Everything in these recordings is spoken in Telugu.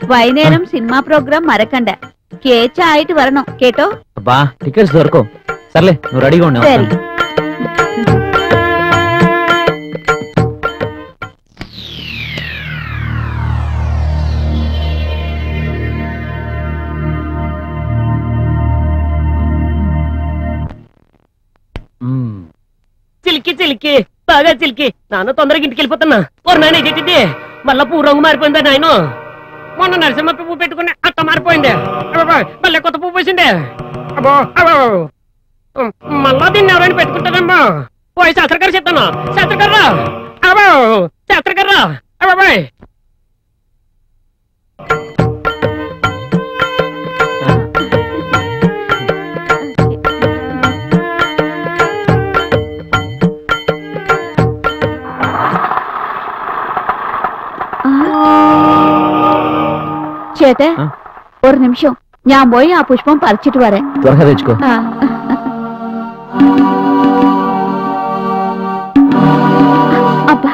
വൈകുന്നേരം സിനിമാ പ്രോഗ്രാം మరకండ కేచాయిట్ వరణం కేటో అబ్బా టికెట్స్ దొరకవు సర్లే నువ్వు రెడీగా ఉన్నావు సరే చిలికి చిలికి బాగా చిలికి నాన్న తొందరగా ఇంటికి వెళ్ళిపోతున్నా ఓరు నాయన ఇదేంటిది మళ్ళా పువ్వు రంగు మారిపోయిందా నాయన మొన్న నరసింహ పువ్వు పెట్టుకుని అట్ట మారిపోయింది అబ్బబ్బా, మళ్ళీ కొత్త పువ్వు పోసింది అబ్బో అబ్బో ఉమ్, మళ్ళా దీన్ని ఎవరైనా పెట్టుకుంటారమ్మా పోయి శాస్త్ర గారు చెప్తాను శాస్త్ర గారు అబ్బో శాస్త్ర గారు అబ్బాయి ചേട്ടാ ആ? ഒരു നിമിഷം ഞാൻ പോയി ആ പുഷ്പം പറിച്ചിട്ട് വരാം త్వరగా తెచ్చుకో ആ. అబ్బా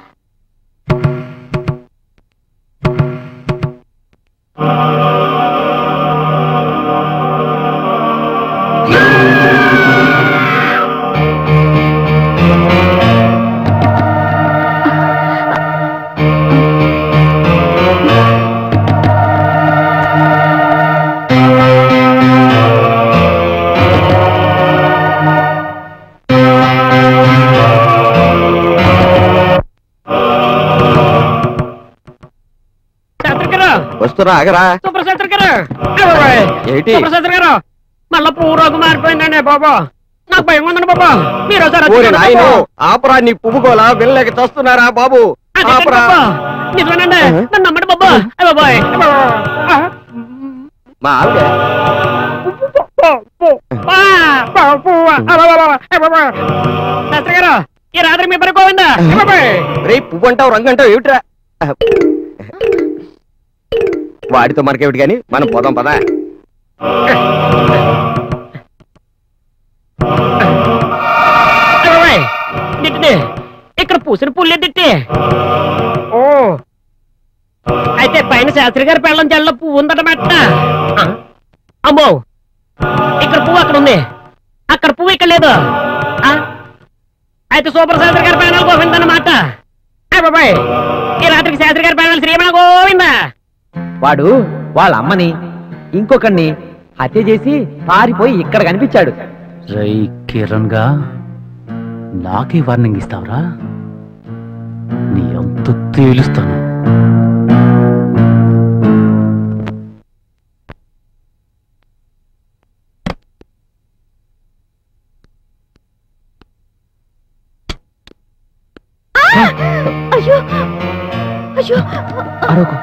శాస్త్ర గారు వస్తురా ఆగరా సుప్రశాస్త్రి గారు అబ్బాయి ఏంటి? సుప్రశాస్త్రి గారు మళ్ళా పువ్వు రంగు మారిపోయిందండి బాబా నాకు భయం ఉందండి బాబా మీరు ఒకసారి వచ్చి ఓరి చూడండి నాయను బాబా. ఆపరా నీ పువ్వుకోలా వెళ్ళలేక చస్తున్నారా బాబు అదే కాదు ఆపరా బాబా. నిజమేనండి నన్ను నమ్మండి బాబా అయ్య బాబాయ్ ఆ, మా ఆవిడ పో, పో, పా, పో, పువ్వు. ఆ, బాబా, బాబా, అయ్య బాబాయ్. శాస్త్రి గారు ఈ రాత్రి మీ పని పోయిందా అయ్య బాబాయ్. రే పువ్వు అంటావు రంగు అంటావు ఏమిట్రా వాడితో మనకేమిటి గాని మనం పోదాం పదా అయ్య బాబాయ్. దిట్టిది. ఇక్కడ పూసిన పుల్లే దిట్టి ఓ అయితే పైన శాస్త్రి గారి పెళ్ళం జల్ల పువ్వు ఉందన్నమాట ఆ, అమ్మో ఇక్కడ పువ్వు అక్కడ ఉంది అక్కడ పువ్వు ఇక్కడ లేదు ఆ, అయితే సూపర్ శాస్త్రి గారి పెళ్ళాలు గోవిందన్నమాట అయ్య బాబాయ్ ఈ రాత్రికి శాస్త్రి గారి పెళ్ళాలు శ్రీమణ గోవిందా వాడు వాళ్ళ అమ్మని ఇంకొకరిని హత్య చేసి పారిపోయి ఇక్కడ కనిపించాడు రై కిరణ్ గా నాకే వార్నింగ్ ఇస్తావురా నీ అంత తేలుస్తాను అయ్యో అయ్యో అరవకు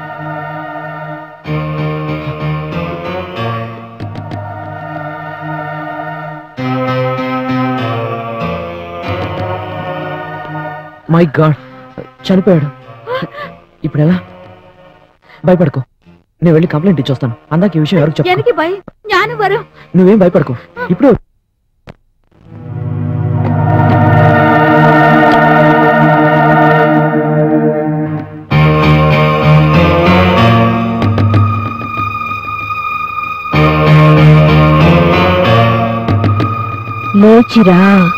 మై గాడ్ చనిపోయాడు ఇప్పుడు ఎలా భయపడకు నేను వెళ్ళి కంప్లైంట్ ఇచ్చొస్తాను అందాక ఈ విషయం ఎవరికి చెప్పు എനിക്ക് ഭയം ഞാനും വരും నువ్వేం భయపడకు ఇప్పుడు లేచిరా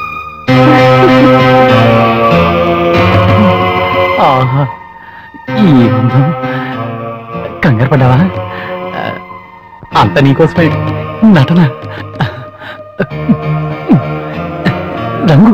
ఆహా ఈ అందం కంగారు పడ్డావా అంత నీకోసమే నటన రంగు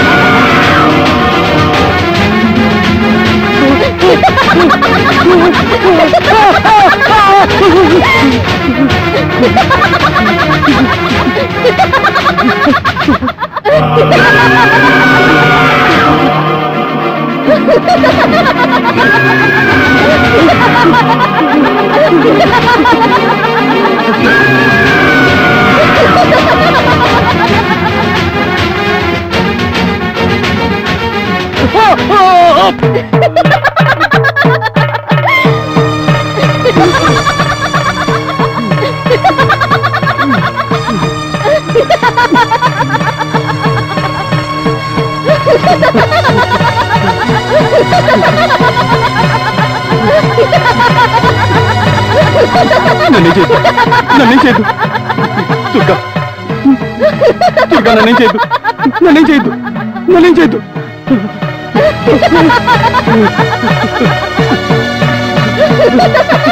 ఆ నన్నే చేయదు నన్నే చేయదు దుర్గా దుర్గా నన్నే చేయదు నన్నే చేయదు నన్నే చేయదు ఆ